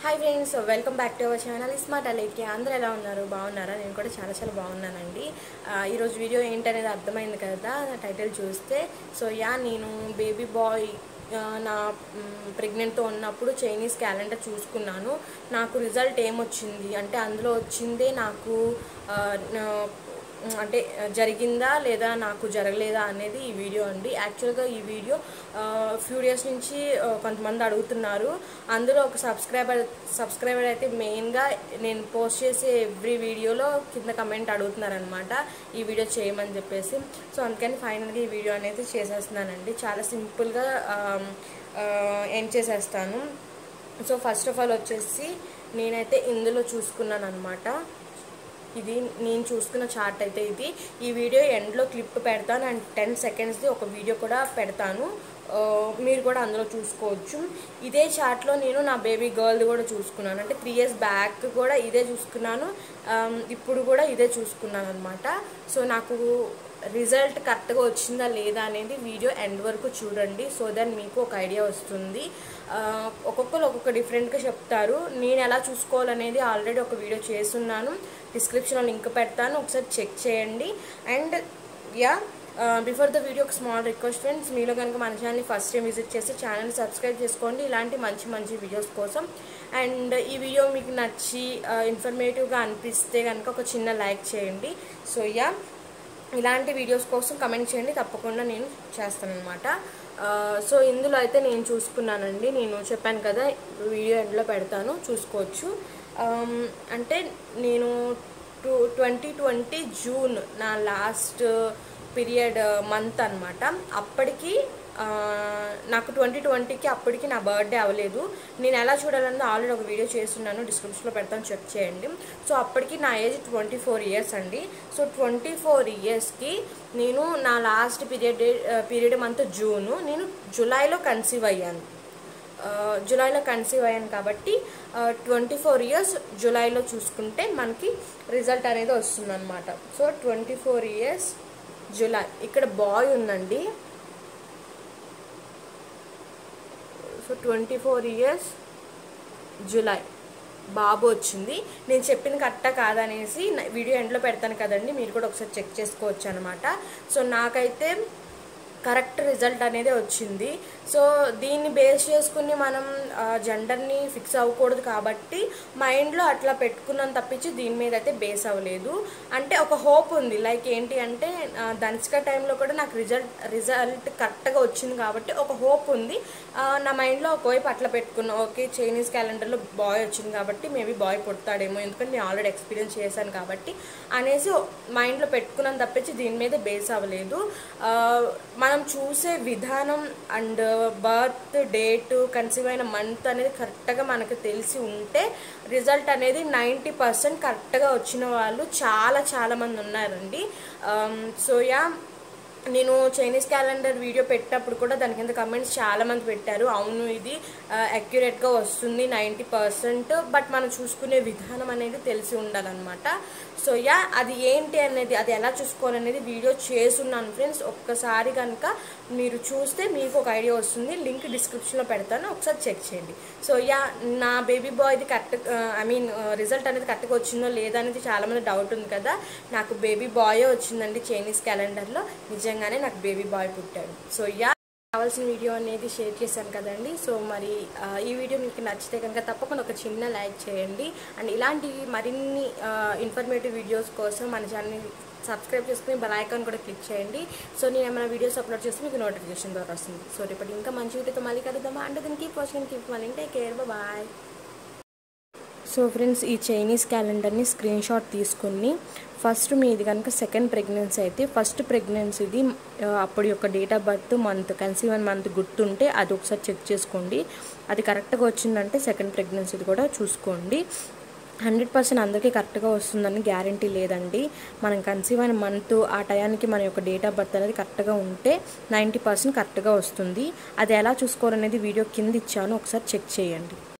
hi friends welcome back to our channel smart అలేకి అందరూ ఎలా ఉన్నారు బాగున్నారా నేను కూడా చాలా చాలా బాగున్నానండి ఆ, ఈరోజు వీడియో ఏంటనేది అర్థమైంది కదా టైటిల్ చూస్తే సో యా నేను బేబీ బాయ్ ఆ, నా ప్రెగ్నెంట్తో ఉన్నప్పుడు చైనీస్ క్యాలెండర్ చూసుకున్నాను నాకు రిజల్ట్ ఏమొచ్చింది అంటే అందులో వచ్చిందే నాకు ఆ, నా- అంటే జరిగిందా లేదా నాకు జరగలేదా అనేది ఈ వీడియో అండి యాక్చువల్గా ఈ వీడియో ఫ్యూ డేస్ నుంచి ఆ, కొంతమంది అడుగుతున్నారు అందులో ఒక సబ్స్క్రైబర్ సబ్స్క్రైబర్ అయితే మెయిన్గా నేను పోస్ట్ చేసే ఎవ్రీ వీడియోలో కింద కమెంట్ అడుగుతున్నారనమాట ఈ వీడియో చేయమని చెప్పేసి సో అందుకని ఫైనల్గా ఈ వీడియో అనేది చేసేస్తున్నానండి చాలా సింపుల్గా ఎండ్ చేసేస్తాను సో ఫస్ట్ ఆఫ్ ఆల్ వచ్చేసి నేనైతే ఇందులో చూసుకున్నాను అనమాట ఇది నేను చూసుకున్న చార్ట్ అయితే ఇది ఈ వీడియో ఎండ్లో క్లిప్ పెడతాను అండ్ టెన్ సెకండ్స్ది ఒక వీడియో కూడా పెడతాను ఆ, మీరు కూడా అందులో చూసుకోవచ్చు ఇదే చార్ట్లో నేను నా బేబీ గర్ల్ది కూడా చూసుకున్నాను అంటే త్రీ ఇయర్స్ బ్యాక్ కూడా ఇదే చూసుకున్నాను ఆమ్, ఇప్పుడు కూడా ఇదే చూసుకున్నాను అనమాట సో నాకు రిజల్ట్ కరెక్ట్గా వచ్చిందా లేదా అనేది వీడియో ఎండ్ వరకు చూడండి సో దెన్ మీకు ఒక ఐడియా వస్తుంది ఆ, ఒక్కొక్కరు ఒక్కొక్క డిఫరెంట్గా చెప్తారు నేను ఎలా చూసుకోవాలనేది ఆల్రెడీ ఒక వీడియో చేస్తున్నాను డిస్క్రిప్షన్లో లింక్ పెడతాను ఒకసారి చెక్ చేయండి and yeah before the video ఒక స్మాల్ రిక్వెస్ట్ ఫ్రెండ్స్ మీలో కనుక మన ఛానల్ని ఫస్ట్ టైం విజిట్ చేస్తే ఛానల్ సబ్స్క్రైబ్ చేసుకోండి ఇలాంటి మంచి మంచి వీడియోస్ కోసం అండ్ ఈ వీడియో మీకు నచ్చి ఇన్ఫర్మేటివ్గా అనిపిస్తే కనుక ఒక చిన్న లైక్ చేయండి సో యా ఇలాంటి వీడియోస్ కోసం కమెంట్ చేయండి తప్పకుండా నేను చేస్తానన్నమాట ఆ, సో ఇందులో అయితే నేను చూసుకున్నానండి నేను చెప్పాను కదా వీడియో ఎండ్లో పెడతాను చూసుకోవచ్చు ఆమ్, అంటే నేను టూ ట్వంటీ ట్వంటీ జూన్ నా లాస్ట్ పీరియడ్ మంత్ అనమాట అప్పటికి ఆ, నాకు ట్వంటీ ట్వంటీకి అప్పటికి నా బర్త్డే అవ్వలేదు నేను ఎలా చూడాలన్నది ఆల్రెడీ ఒక వీడియో చేస్తున్నాను డిస్క్రిప్షన్లో పెడతాను చెక్ చేయండి సో అప్పటికి నా ఏజ్ ట్వంటీ ఫోర్ ఇయర్స్ అండి సో ట్వంటీ ఫోర్ ఇయర్స్కి నేను నా last period period month June నేను జూలైలో కన్సీవ్ అయ్యాను ఆ, జూలైలో కన్సీవ్ అయ్యాను కాబట్టి ట్వంటీ ఫోర్ ఇయర్స్ జూలైలో చూసుకుంటే మనకి రిజల్ట్ అనేది వస్తుందన్నమాట so twenty four years July ఇక్కడ బాయ్ ఉందండి so twenty four years July బాబు వచ్చింది నేను చెప్పిన కరెక్టా కాదనేసి నా- వీడియో ఎండ్లో పెడతాను కదండి మీరు కూడా ఒకసారి చెక్ చేసుకోవచ్చు అనమాట సో నాకైతే కరెక్ట్ రిజల్ట్ అనేది వచ్చింది సో దీన్ని బేస్ చేసుకుని మనం జెండర్ని ఫిక్స్ అవ్వకూడదు కాబట్టి మైండ్లో అట్లా పెట్టుకున్నాను తప్పించి దీని మీద అయితే బేస్ అవ్వలేదు అంటే ఒక హోప్ ఉంది లైక్ ఏంటి అంటే ఆ, ధనిష్క టైంలో కూడా నాకు రిజల్ట్ రిజల్ట్ కరెక్ట్గా వచ్చింది కాబట్టి ఒక హోప్ ఉంది ఆ, నా మైండ్లో ఒకవైపు అట్లా పెట్టుకున్నా ఓకే చైనీస్ క్యాలెండర్లో బాయ్ వచ్చింది కాబట్టి మేబీ బాయ్ పుడతాడేమో ఎందుకంటే నేను ఆల్రెడీ ఎక్స్పీరియన్స్ చేశాను కాబట్టి అనేసి మైండ్లో పెట్టుకున్నాను తప్పించి దీని మీద బేస్ అవ్వలేదు ఆ, మనం చూసే విధానం అండ్ బర్త్ డేట్ కన్సీవ్ అయిన మంత్ అనేది కరెక్ట్గా మనకు తెలిసి ఉంటే రిజల్ట్ అనేది నైంటీ పర్సెంట్ కరెక్ట్గా వచ్చిన వాళ్ళు చాలా చాలా మంది ఉన్నారండి సో యా నేను చైనీస్ క్యాలెండర్ వీడియో పెట్టినప్పుడు కూడా దాని కింద కమెంట్స్ చాలా మంది పెట్టారు అవును ఇది అక్యురేట్గా వస్తుంది నైంటీ పర్సెంట్ బట్ మనం చూసుకునే విధానం అనేది తెలిసి ఉండాలన్నమాట సో యా అది ఏంటి అనేది అది ఎలా చూసుకోవాలనేది వీడియో చేసున్నాను ఫ్రెండ్స్ ఒక్కసారి కనుక మీరు చూస్తే మీకు ఒక ఐడియా వస్తుంది లింక్ డిస్క్రిప్షన్లో పెడతాను ఒకసారి చెక్ చేయండి సో యా నా బేబీ బాయ్ది కరెక్ట్ ఐ మీన్ రిజల్ట్ అనేది కరెక్ట్గా వచ్చిందో లేదా అనేది చాలామంది డౌట్ ఉంది కదా నాకు బేబీ బాయే వచ్చిందండి చైనీస్ క్యాలెండర్లో నిజంగానే నాకు బేబీ బాయ్ పుట్టాడు సో యా కావాల్సిన వీడియో అనేది షేర్ చేశాను కదండి సో మరి ఆ, ఈ వీడియో మీకు నచ్చితే కనుక తప్పకుండా ఒక చిన్న లైక్ చేయండి అండ్ ఇలాంటి మరిన్ని ఇన్ఫర్మేటివ్ వీడియోస్ కోసం మన ఛానల్ని సబ్స్క్రైబ్ చేసుకుని బెల్ ఐకాన్ కూడా క్లిక్ చేయండి సో నేను ఏమైనా వీడియోస్ అప్లోడ్ చేస్తే మీకు నోటిఫికేషన్ ద్వారా వస్తుంది సో రేపటి ఇంకా మంచి వీడియోతో మళ్ళీ కలుద్దామా అంటే దీనికి కీప్ వాచింగ్ కీప్ మళ్ళీ take care bye so friends ఈ చైనీస్ క్యాలెండర్ని స్క్రీన్ షాట్ తీసుకుని ఫస్ట్ మీది కనుక సెకండ్ ప్రెగ్నెన్సీ అయితే ఫస్ట్ ప్రెగ్నెన్సీది ఆ, అప్పుడు యొక్క date of birth month conceive అయిన మంత్ గుర్తుంటే అది ఒకసారి చెక్ చేసుకోండి అది కరెక్ట్గా వచ్చిందంటే సెకండ్ ప్రెగ్నెన్సీది కూడా చూసుకోండి హండ్రెడ్ పర్సెంట్ అందరికీ కరెక్ట్గా వస్తుందని గ్యారంటీ లేదండి మనం కన్సీవ్ అయిన మంత్ ఆ టయానికి మన యొక్క డేట్ ఆఫ్ బర్త్ అనేది కరెక్ట్గా ఉంటే నైంటీ పర్సెంట్ కరెక్ట్గా వస్తుంది అది ఎలా చూసుకోవాలనేది వీడియో కింద ఇచ్చాను ఒకసారి చెక్ చేయండి